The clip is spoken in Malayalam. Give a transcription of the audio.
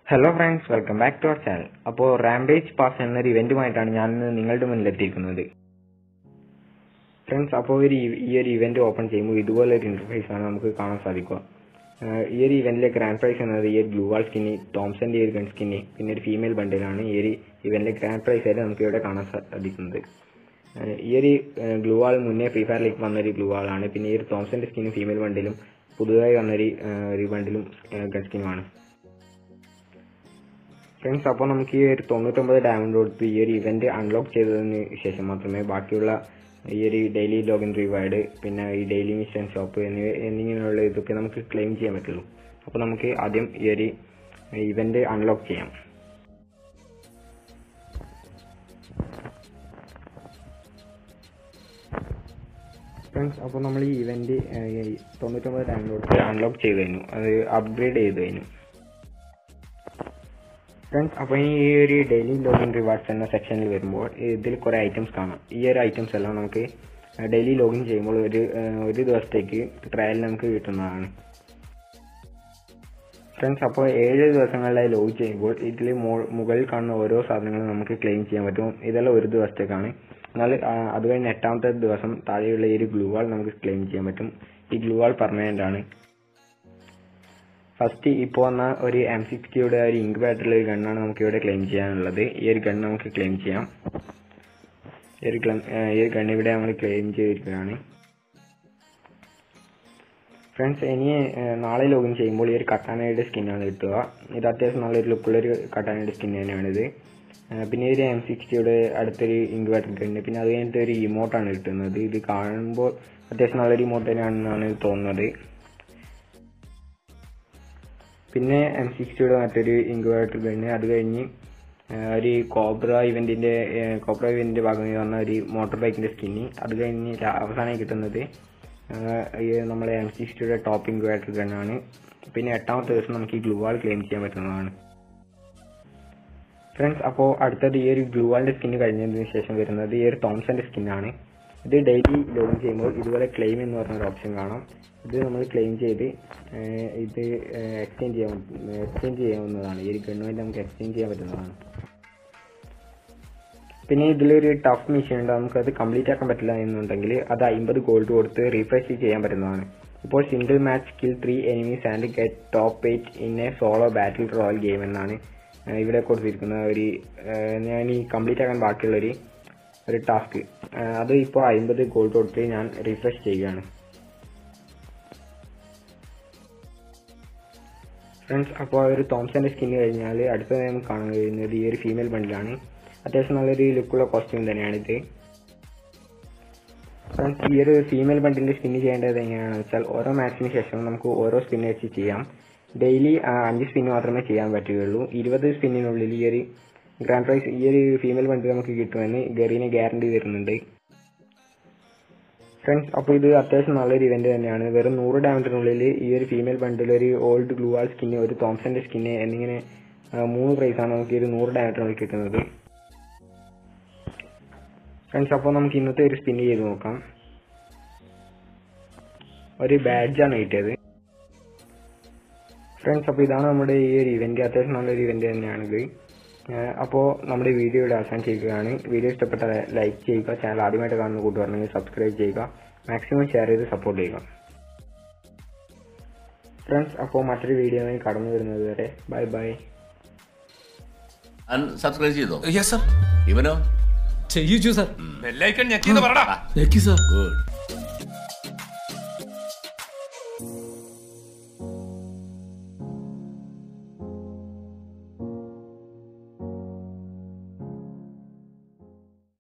hello friends welcome back to our channel അപ്പോൾ റാംബേജ് പാസ് എന്നൊരു ഇവന്റുമായിട്ടാണ് ഞാൻ ഇന്ന് നിങ്ങളുടെ മുന്നിൽ എത്തിയിരിക്കുന്നത് ഫ്രണ്ട്സ് അപ്പോൾ ഒരു ഈ- ഈ ഒരു ഇവന്റ് ഓപ്പൺ ചെയ്യുമ്പോൾ ഇതുപോലെ ഒരു ഇന്റർഫേസ് ആണ് നമുക്ക് കാണാൻ സാധിക്കുക ആഹ് ഈ ഒരു ഇവന്റിലെ ഗ്രാൻഡ് പ്രൈസ് എന്നത് ഈ ഒരു ബ്ലൂ വാൾ സ്കിന്നി തോംസന്റെ ഒരു ഗൺ സ്കിന്നി പിന്നെ ഒരു ഫീമെയിൽ ബണ്ടിലാണ് ഈ ഒരു ഇവന്റിലെ ഗ്രാൻഡ് പ്രൈസ് ആയിട്ട് നമുക്ക് ഇവിടെ കാണാൻ സാധിക്കുന്നത് ആഹ് ഈ ഒരു ഗ്ലൂ വാൾ മുന്നേ ഫ്രീ ഫയറിലേക്ക് വന്നൊരു ഗ്ലൂ വാളാണ് പിന്നെ ഈ ഒരു തോംസന്റെ സ്കിന്നും ഫീമെയിൽ ബണ്ടിലും പുതുതായി വന്നൊരു ആഹ് ഒരു ബണ്ടിലും ഗൺ സ്കിന്നുമാണ് ഫ്രണ്ട്സ് അപ്പോൾ നമുക്ക് ഈ ഒരു തൊണ്ണൂറ്റൊമ്പത് ഡയമണ്ട് കൊടുത്ത് ഈ ഒരു ഇവന്റ് അൺലോക്ക് ചെയ്തതിന് ശേഷം മാത്രമേ ബാക്കിയുള്ള ഈ ഒരു ഡെയിലി ലോഗിൻ റിവാർഡ് പിന്നെ ഈ ഡെയിലി മിഷൻ ഷോപ്പ് എന്നിവ എന്നിങ്ങനെയുള്ള ഇതൊക്കെ നമുക്ക് ക്ലെയിം ചെയ്യാൻ പറ്റുള്ളൂ അപ്പോൾ നമുക്ക് ആദ്യം ഈ ഒരു ഇവന്റ് അൺലോക്ക് ചെയ്യാം ഫ്രണ്ട്സ് അപ്പോൾ നമ്മൾ ഈ ഇവന്റ് തൊണ്ണൂറ്റൊമ്പത് ഡയമണ്ട് കൊടുത്ത് അൺലോക്ക് ചെയ്ത് കഴിഞ്ഞു അത് അപ്ഗ്രേഡ് ചെയ്ത് കഴിഞ്ഞു ഫ്രണ്ട്സ് അപ്പോൾ ഈ ഒരു ഡെയിലി ലോഗിൻ റിവാർഡ്സ് എന്ന സെക്ഷനിൽ വരുമ്പോൾ ഇതിൽ കുറേ ഐറ്റംസ് കാണാം ഈ ഒരു ഐറ്റംസ് എല്ലാം നമുക്ക് ഡെയിലി ലോഗിൻ ചെയ്യുമ്പോൾ ഒരു ഏഹ്, ഒരു ദിവസത്തേക്ക് ട്രയൽ നമുക്ക് കിട്ടുന്നതാണ് ഫ്രണ്ട്സ് അപ്പോൾ ഏഴ് ദിവസങ്ങളിലായി ലോഗ് ചെയ്യുമ്പോൾ ഇതിൽ മുകളിൽ കാണുന്ന ഓരോ സാധനങ്ങളും നമുക്ക് ക്ലെയിം ചെയ്യാൻ പറ്റും ഇതെല്ലാം ഒരു ദിവസത്തേക്കാണ് എന്നാൽ ആ, അത് കഴിഞ്ഞ് എട്ടാമത്തെ ദിവസം താഴെയുള്ള ഈ ഒരു ഗ്ലൂ വാൾ നമുക്ക് ക്ലെയിം ചെയ്യാൻ പറ്റും ഈ ഗ്ലൂ വാൾ പെർമനന്റ് ആണ് ഫസ്റ്റ് ഇപ്പോൾ വന്ന ഒരു എം സിക്സ്റ്റിയുടെ ഒരു ഇങ്ക് ബാറ്ററിലെ ഒരു ഗണ്ണാണ് നമുക്ക് ഇവിടെ ക്ലെയിം ചെയ്യാനുള്ളത് ഈ ഒരു ഗൺ നമുക്ക് ക്ലെയിം ചെയ്യാം ഈ ഒരു glen- ഏഹ് ഈ ഒരു ഗൺ ഇവിടെ നമ്മൾ ക്ലെയിം ചെയ്തിരിക്കുകയാണ് ഫ്രണ്ട്സ് ഇനി ഏഹ് നാളെ ലോഗിൻ ചെയ്യുമ്പോൾ ഈ ഒരു കട്ടാനയുടെ സ്കിന്നാണ് കിട്ടുക ഇത് അത്യാവശ്യം നല്ലൊരു ലുക്കുള്ള ഒരു കട്ടാനയുടെ സ്കിൻ തന്നെയാണിത് ഏഹ് പിന്നെ ഒരു എം സിക്സ്റ്റിയുടെ അടുത്തൊരു ഇങ്ക് ബാറ്ററി ഉണ്ട് പിന്നെ അത് കഴിഞ്ഞിട്ട് ഒരു ഇമോട്ടാണ് കിട്ടുന്നത് ഇത് കാണുമ്പോൾ അത്യാവശ്യം നല്ലൊരു ഇമോട്ട് തന്നെയാണെന്നാണ് തോന്നുന്നത് പിന്നെ എം സിക്സ്റ്റിയുടെ മറ്റൊരു ഇൻക്യുബേറ്റർ ഗണ്ണ് അത് കഴിഞ്ഞ് ആ, ഒരു കോബ്ര ഇവന്റിന്റെ കോബ്ര ഇവന്റിന്റെ ഭാഗമായി വന്ന ഒരു മോട്ടോർ ബൈക്കിന്റെ സ്കിന്നി അത് കഴിഞ്ഞ് ലാ- അവസാനമായി കിട്ടുന്നത് ആ, ഈ നമ്മളെ എം സിക്സ്റ്റിയുടെ ടോപ്പ് ഇൻക്യുബേറ്റർ ഗണ്ണാണ് പിന്നെ എട്ടാമത്തെ ദിവസം നമുക്ക് ഈ ഗ്ലൂ വാൾ ക്ലെയിം ചെയ്യാൻ പറ്റുന്നതാണ് ഫ്രണ്ട്സ് അപ്പോൾ അടുത്തത് ഈ ഒരു ഗ്ലൂ വാളിന്റെ സ്കിന്ന് കഴിഞ്ഞതിന് ശേഷം വരുന്നത് ഈ ഒരു തോംസന്റെ സ്കിന്നാണ് ഇത് ഡെയിലി ലോഗിൻ ചെയ്യുമ്പോൾ ഇതുപോലെ ക്ലെയിം എന്ന് പറഞ്ഞ ഒരു ഓപ്ഷൻ കാണാം ഇത് നമ്മൾ ക്ലെയിം ചെയ്ത് ഏഹ്, ഇത് എക്സ്ചേഞ്ച് ചെയ്യാൻ എക്സ്ചേഞ്ച് ചെയ്യാവുന്നതാണ് ഈ ഒരു ഗണ്ണുമായിട്ട് നമുക്ക് എക്സ്ചേഞ്ച് ചെയ്യാൻ പറ്റുന്നതാണ് പിന്നെ ഇതിലൊരു ടഫ് മെഷീൻ ഉണ്ട് നമുക്ക് അത് കംപ്ലീറ്റ് ആക്കാൻ പറ്റില്ല എന്നുണ്ടെങ്കിൽ അത് അമ്പത് ഗോൾഡ് കൊടുത്ത് റീഫ്രഷ് ചെയ്യാൻ പറ്റുന്നതാണ് ഇപ്പോൾ single match kill three enemies and get top eight in a solo battle royale game എന്നാണ് ഏഹ് ഇവിടെ കൊടുത്തിരിക്കുന്ന ഒരു ഏഹ് ഞാൻ ഈ കംപ്ലീറ്റ് ആക്കാൻ ബാക്കിയുള്ളൊരു ഒരു ടാസ്ക് അത് ഇപ്പോൾ അമ്പത് ഗോൾഡ് കൊടുത്ത് ഞാൻ റീഫ്രഷ് ചെയ്യുകയാണ് ഫ്രണ്ട്സ് അപ്പോൾ ഒരു തോംസന്റെ സ്കിൻ കഴിഞ്ഞാൽ അടുത്തത് നമുക്ക് കാണാൻ കഴിയുന്നത് ഈ ഒരു ഫീമെയിൽ ബണ്ടിലാണ് അത്യാവശ്യം നല്ലൊരു ലുക്കുള്ള കോസ്റ്റ്യൂം തന്നെയാണിത് ഫ്രണ്ട്സ് ഈ ഒരു ഫീമെയിൽ ബണ്ടിന്റെ സ്പിൻ ചെയ്യേണ്ടത് എങ്ങനെയാണെന്ന് വെച്ചാൽ ഓരോ മാച്ചിന് ശേഷം നമുക്ക് ഓരോ സ്പിൻ വെച്ച് ചെയ്യാം ഡെയിലി അഞ്ച് സ്പിൻ മാത്രമേ ചെയ്യാൻ പറ്റുകയുള്ളൂ ഇരുപത് സ്പിന്നിനുള്ളിൽ ഈ ഒരു ഗ്രാൻഡ് പ്രൈസ് ഈ ഒരു ഫീമെയിൽ ബണ്ടിൽ നമുക്ക് കിട്ടുമെന്ന് ഗറീനെ ഗ്യാരണ്ടി തരുന്നുണ്ട് ഫ്രണ്ട്സ് അപ്പോൾ ഇത് അത്യാവശ്യം നല്ലൊരു ഇവന്റ് തന്നെയാണ് വെറും നൂറ് ഡയമണ്ടിനുള്ളിൽ ഈ ഒരു ഫീമെയിൽ ബണ്ടിൽ ഒരു ഓൾഡ് ഗ്ലൂ വാൾ സ്കിന്ന് ഒരു തോംസന്റെ സ്കിന്ന് എന്നിങ്ങനെ ആ, മൂന്ന് പ്രൈസാണ് നമുക്ക് ഈ ഒരു നൂറ് ഡയമണ്ടിനുള്ളിൽ കിട്ടുന്നത് ഫ്രണ്ട്സ് അപ്പോൾ നമുക്ക് ഇന്നത്തെ ഒരു സ്പിൻ ചെയ്ത് നോക്കാം ഒരു ബാഡ്ജാണ് കിട്ടിയത് ഫ്രണ്ട്സ് അപ്പോൾ ഇതാണ് നമ്മുടെ ഈ ഒരു ഇവന്റ് അത്യാവശ്യം നല്ലൊരു ഇവന്റ് തന്നെയാണിത് അപ്പോൾ നമ്മുടെ വീഡിയോ ഇവിടെ അവസാനിച്ചിരിക്കുകയാണ് വീഡിയോ ഇഷ്ടപ്പെട്ട ലൈക്ക് ചെയ്യുക ചാനൽ ആദ്യമായിട്ട് കാണുന്ന കൂട്ടുകാരുണ്ടെങ്കിൽ സബ്സ്ക്രൈബ് ചെയ്യുക മാക്സിമം ഷെയർ ചെയ്ത് സപ്പോർട്ട് ചെയ്യുക ഫ്രണ്ട്സ് അപ്പോൾ മറ്റൊരു വീഡിയോയിൽ കടന്നു വരുന്നത് വരെ ബൈ ബൈ സബ്സ്ക്രൈബ് ചെയ്തോ യെസ് സർ ഇവനോ ചെയ്യിച്ചു സർ ബെല്ലൈക്കൺ ഞെക്കിന്ന് പറടാ ഞെക്കി സർ ഗുഡ്